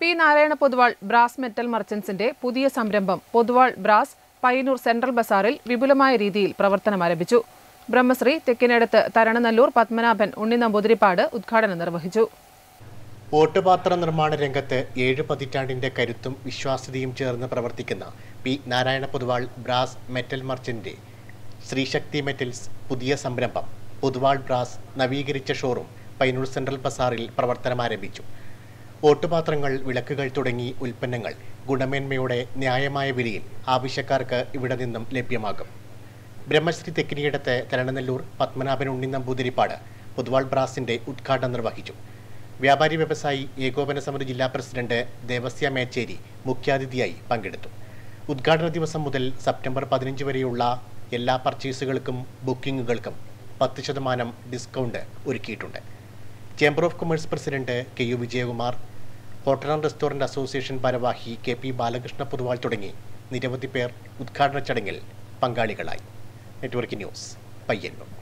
P Narayana Poduval brass metal മർച്ചന്റ്സിന്റെ പുതിയ സംരംഭം പൊതുവാൾ ബ്രാസ് പയ്യന്നൂർ സെൻട്രൽ ബസാറിൽ വിപുലമായ രീതിയിൽ പ്രവർത്തനം ആരംഭിച്ചു ബ്രഹ്മശ്രീ തെക്കിനടുത്ത് തരണനല്ലൂർ പത്മനാഭൻ ഉണ്ണി നമ്പൂതിരിപ്പാട് ഉദ്ഘാടനം നിർവഹിച്ചു ഓട്ടുപാത്ര നിർമ്മാണ രംഗത്ത് ഏഴ് പതിറ്റാണ്ടിന്റെ കരുത്തും വിശ്വാസ്യതയും ചേർന്ന് പ്രവർത്തിക്കുന്ന P Narayana Poduval brass metal merchant Sreesakthi metals പുതിയ സംരംഭം പൊതുവാൾ ബ്രാസ് നവീകരിച്ച ഷോറൂം പൈനൂർ സെൻട്രൽ ബസാറിൽ പ്രവർത്തനം ആരംഭിച്ചു ഓട്ടുപാത്രങ്ങൾ വിളക്കുകൾ തുടങ്ങി ഉൽപ്പന്നങ്ങൾ ഗുണമേന്മയോടെ ന്യായമായ വിലയിൽ ആവശ്യക്കാർക്ക് ഇവിടെ നിന്നും ലഭ്യമാകും ബ്രഹ്മശ്രീ തെക്കിനിയിടത്ത് തരണനെല്ലൂർ പത്മനാഭൻ ഉണ്ണി നമ്പൂതിരിപ്പാട് പൊതുവാൾ ബ്രാസിന്റെ ഉദ്ഘാടനം നിർവഹിച്ചു വ്യാപാരി വ്യവസായി ഏകോപന സമിതി ജില്ലാ പ്രസിഡന്റ് ദേവസ്യ മേച്ചേരി മുഖ്യാതിഥിയായി പങ്കെടുത്തു ഉദ്ഘാടന ദിവസം മുതൽ സെപ്റ്റംബർ പതിനഞ്ച് വരെയുള്ള എല്ലാ പർച്ചേസുകൾക്കും ബുക്കിങ്ങുകൾക്കും പത്ത് ശതമാനം ഡിസ്കൗണ്ട് ഒരുക്കിയിട്ടുണ്ട് chamber of commerce president K U Vijayakumar hotel and restaurant association ഭാരവാഹി കെ പി ബാലകൃഷ്ണ പൊതുവാൾ തുടങ്ങി നിരവധി പേർ ഉദ്ഘാടന ചടങ്ങിൽ പങ്കാളികളായി നെറ്റ്വർക്ക് ന്യൂസ് പയ്യന്നൂർ